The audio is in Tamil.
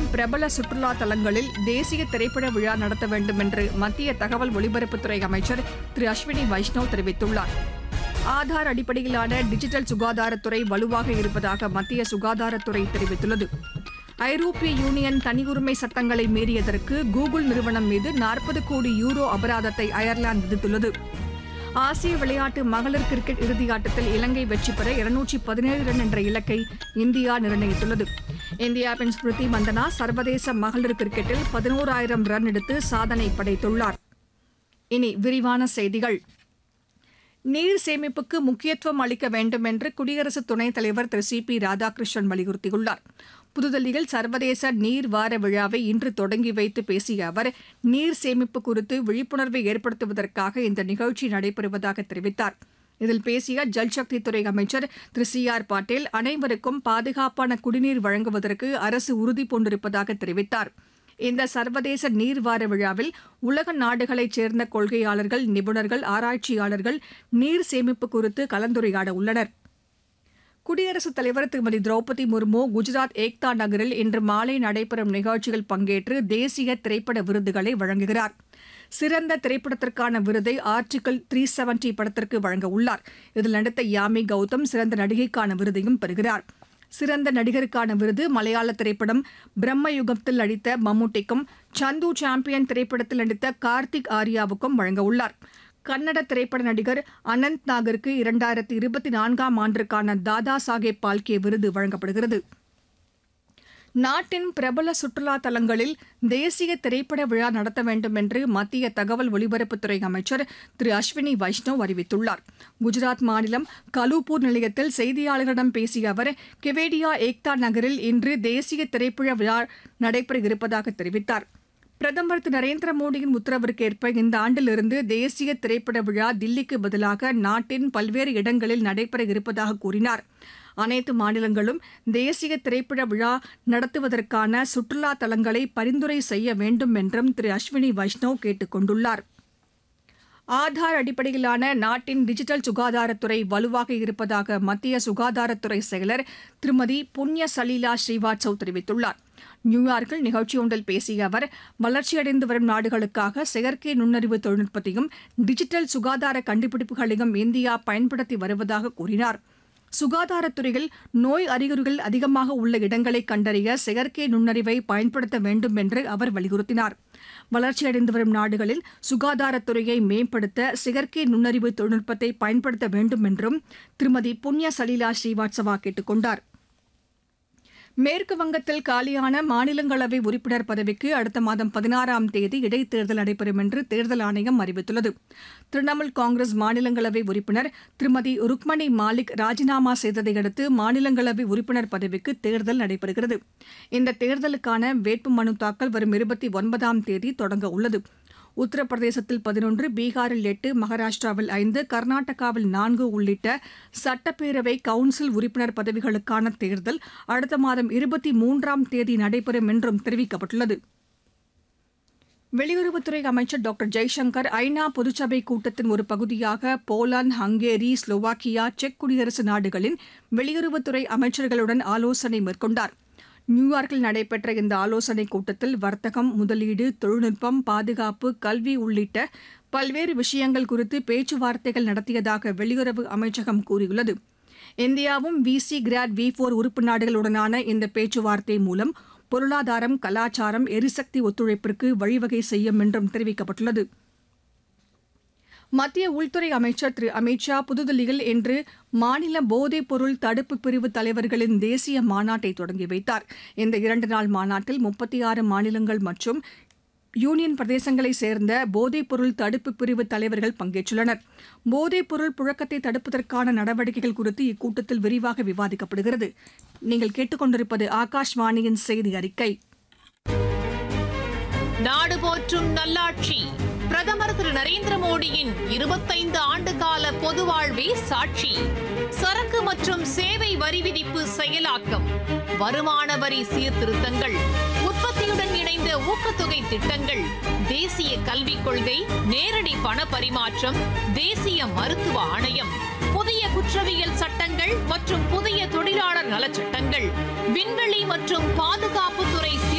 பிரபல சுற்றுலா தலங்களில் தேசிய திரைப்பட விழா நடத்த வேண்டும் என்று மத்திய தகவல் ஒலிபரப்புத்துறை அமைச்சர் திரு அஸ்வினி வைஷ்ணவ் தெரிவித்துள்ளார் ஆதார் அடிப்படையிலான டிஜிட்டல் சுகாதாரத்துறை வலுவாக இருப்பதாக மத்திய சுகாதாரத்துறை தெரிவித்துள்ளது ஐரோப்பிய யூனியன் தனியுரிமை சட்டங்களை மீறியதற்கு கூகுள் நிறுவனம் மீது நாற்பது கோடி யூரோ அபராதத்தை அயர்லாந்து விதித்துள்ளது ஆசிய விளையாட்டு மகளிர் கிரிக்கெட் இறுதியாட்டத்தில் இலங்கை வெற்றி பெற இருநூற்றி பதினேழு ரன் என்ற இலக்கை இந்தியா நிர்ணயித்துள்ளது இந்தியாவின் ஸ்மிருதி மந்தனா சர்வதேச மகளிர் கிரிக்கெட்டில் பதினோராயிரம் ரன் எடுத்து சாதனை படைத்துள்ளார் இனி விரிவான செய்திகள் நீர் சேமிப்புக்கு முக்கியத்துவம் அளிக்க வேண்டும் என்று குடியரசு துணைத் தலைவர் திரு சி பி ராதாகிருஷ்ணன் வலியுறுத்தியுள்ளார் புதுதில்லியில் சர்வதேச நீர் வார விழாவை இன்று தொடங்கி வைத்து பேசிய அவர் நீர் சேமிப்பு குறித்து விழிப்புணர்வை ஏற்படுத்துவதற்காக இந்த நிகழ்ச்சி நடைபெறுவதாக தெரிவித்தார் இதில் பேசிய ஜல்சக்தி துறை அமைச்சர் திரு சி ஆர் பாட்டீல் அனைவருக்கும் பாதுகாப்பான குடிநீர் வழங்குவதற்கு அரசு உறுதி பூண்டிருப்பதாக தெரிவித்தார் இந்த சர்வதேச நீர் வார விழாவில் உலக நாடுகளைச் சேர்ந்த கொள்கையாளர்கள் நிபுணர்கள் ஆராய்ச்சியாளர்கள் நீர் சேமிப்பு குறித்து கலந்துரையாட உள்ளனர் குடியரசுத் தலைவர் திருமதி திரௌபதி முர்மு குஜராத் ஏக்தா நகரில் இன்று மாலை நடைபெறும் நிகழ்ச்சியில் பங்கேற்று தேசிய திரைப்பட விருதுகளை வழங்குகிறார் சிறந்த திரைப்படத்திற்கான விருதை ஆர்டிகல் த்ரீ செவன்டி படத்திற்கு வழங்க உள்ளார் இதில் நடித்த யாமி கௌதம் சிறந்த நடிகைக்கான விருதையும் பெறுகிறார் சிறந்த நடிகருக்கான விருது மலையாள திரைப்படம் பிரம்ம யுகத்தில் நடித்த மம்முட்டிக்கும் சந்து சாம்பியன் திரைப்படத்தில் நடித்த கார்த்திக் ஆர்யாவுக்கும் வழங்க உள்ளார் கன்னட திரைப்பட நடிகர் அனந்த் நாகருக்கு இரண்டாயிரத்தி இருபத்தி நான்காம் ஆண்டிற்கான தாதா சாஹேப் பால்கே விருது வழங்கப்படுகிறது நாட்டின் பிரபல சுற்றுலா தலங்களில் தேசிய திரைப்பட விழா நடத்த வேண்டும் என்று மத்திய தகவல் ஒலிபரப்புத்துறை அமைச்சர் திரு அஸ்வினி வைஷ்ணவ் அறிவித்துள்ளார் குஜராத் மாநிலம் கலூப்பூர் நிலையத்தில் செய்தியாளர்களிடம் பேசிய அவர் கெவேடியா ஏக்தா நகரில் இன்று தேசிய திரைப்பட விழா நடைபெற இருப்பதாக தெரிவித்தார் பிரதமர் திரு நரேந்திர மோடியின் உத்தரவிற்கேற்ப இந்த ஆண்டிலிருந்து தேசிய திரைப்பட விழா தில்லிக்கு பதிலாக நாட்டின் பல்வேறு இடங்களில் நடைபெற இருப்பதாக கூறினார் அனைத்து மாநிலங்களும் தேசிய திரைப்பட விழா நடத்துவதற்கான சுற்றுலா தலங்களை பரிந்துரை செய்ய வேண்டும் என்றும் திரு அஸ்வினி வைஷ்ணவ் கேட்டுக் கொண்டுள்ளார் ஆதார் அடிப்படையிலான நாட்டின் டிஜிட்டல் சுகாதாரத்துறை வலுவாக இருப்பதாக மத்திய சுகாதாரத்துறை செயலர் திருமதி புண்ணிய சலீலா ஸ்ரீவாத்சவ் தெரிவித்துள்ளார் நியூயார்க்கில் நிகழ்ச்சி ஒன்றில் பேசிய அவர் வளர்ச்சியடைந்து வரும் நாடுகளுக்காக செயற்கை நுண்ணறிவு தொழில்நுட்பத்தையும் டிஜிட்டல் சுகாதார கண்டுபிடிப்புகளையும் இந்தியா பயன்படுத்தி வருவதாக கூறினார் சுகாதாரத்துறையில் நோய் அறிகுறிகள் அதிகமாக உள்ள இடங்களை கண்டறிய செயற்கை நுண்ணறிவை பயன்படுத்த வேண்டும் என்று அவர் வலியுறுத்தினார் வளர்ச்சியடைந்து வரும் நாடுகளில் சுகாதாரத்துறையை மேம்படுத்த செயற்கை நுண்ணறிவு தொழில்நுட்பத்தை பயன்படுத்த வேண்டும் என்றும் திருமதி புண்ணிய சலீலா ஸ்ரீவாத்சவா கேட்டுக் கொண்டார் மேற்கு வங்கத்தில் காலியான மாநிலங்களவை உறுப்பினர் பதவிக்கு அடுத்த மாதம் பதினாறாம் தேதி இடைத்தேர்தல் நடைபெறும் என்று தேர்தல் ஆணையம் அறிவித்துள்ளது திரிணாமுல் காங்கிரஸ் மாநிலங்களவை உறுப்பினர் திருமதி ருக்மணி மாலிக் ராஜினாமா செய்ததை அடுத்து மாநிலங்களவை உறுப்பினர் பதவிக்கு தேர்தல் நடைபெறுகிறது இந்த தேர்தலுக்கான வேட்புமனு தாக்கல் வரும் இருபத்தி ஒன்பதாம் தேதி தொடங்க உள்ளது உத்தரப்பிரதேசத்தில் பதினொன்று பீகாரில் எட்டு மகாராஷ்டிராவில் ஐந்து கர்நாடகாவில் நான்கு உள்ளிட்ட சட்டப்பேரவை கவுன்சில் உறுப்பினர் பதவிகளுக்கான தேர்தல் அடுத்த மாதம் இருபத்தி மூன்றாம் தேதி நடைபெறும் என்றும் தெரிவிக்கப்பட்டுள்ளது வெளியுறவுத்துறை அமைச்சர் டாக்டர் ஜெய்சங்கர் ஐநா பொதுச்சபை கூட்டத்தின் ஒரு பகுதியாக போலாந்து ஹங்கேரி ஸ்லோவாக்கியா செக் குடியரசு நாடுகளின் வெளியுறவுத்துறை அமைச்சர்களுடன் ஆலோசனை மேற்கொண்டார் நியூயார்க்கில் நடைபெற்ற இந்த ஆலோசனைக் கூட்டத்தில் வர்த்தகம் முதலீடு தொழில்நுட்பம் பாதுகாப்பு கல்வி உள்ளிட்ட பல்வேறு விஷயங்கள் குறித்து பேச்சுவார்த்தைகள் நடத்தியதாக வெளியுறவு அமைச்சகம் கூறியுள்ளது இந்தியாவும் விசி கிராட் வி போர் உறுப்பு நாடுகளுடனான இந்த பேச்சுவார்த்தை மூலம் பொருளாதாரம் கலாச்சாரம் எரிசக்தி ஒத்துழைப்பிற்கு வழிவகை செய்யும் என்றும் தெரிவிக்கப்பட்டுள்ளது மத்திய உள்துறை அமைச்சர் திரு அமித் ஷா புதுதில்லியில் இன்று மாநில போதைப் பொருள் தடுப்பு பிரிவு தலைவர்களின் தேசிய மாநாட்டை தொடங்கி வைத்தார் இந்த இரண்டு நாள் மாநாட்டில் முப்பத்தி ஆறு மாநிலங்கள் மற்றும் யூனியன் பிரதேசங்களைச் சேர்ந்த போதைப் பொருள் தடுப்பு பிரிவு தலைவர்கள் பங்கேற்றுள்ளனர் போதைப் பொருள் புழக்கத்தை தடுப்பதற்கான நடவடிக்கைகள் குறித்து இக்கூட்டத்தில் விரிவாக விவாதிக்கப்படுகிறது நீங்கள் கேட்டுக்கொண்டிருப்பது ஆகாஷ்வாணியின் செய்தி அறிக்கை நாடு போற்றும் நல்லாட்சி பிரதமர் திரு நரேந்திர மோடியின் இருபத்தைந்து ஆண்டு கால பொது வாழ்வே சாட்சி சரக்கு மற்றும் சேவை வரி விதிப்பு செயலாக்கம் வருமான வரி சீர்திருத்தங்கள் உற்பத்தியுடன் இணைந்த ஊக்கத்தொகை திட்டங்கள் தேசிய கல்விக் கொள்கை நேரடி பண பரிமாற்றம் தேசிய மருத்துவ ஆணையம் புதிய குற்றவியல் சட்டங்கள் மற்றும் புதிய தொழிலாளர் நலச்சட்டங்கள் விண்வெளி மற்றும் பாதுகாப்புத்துறை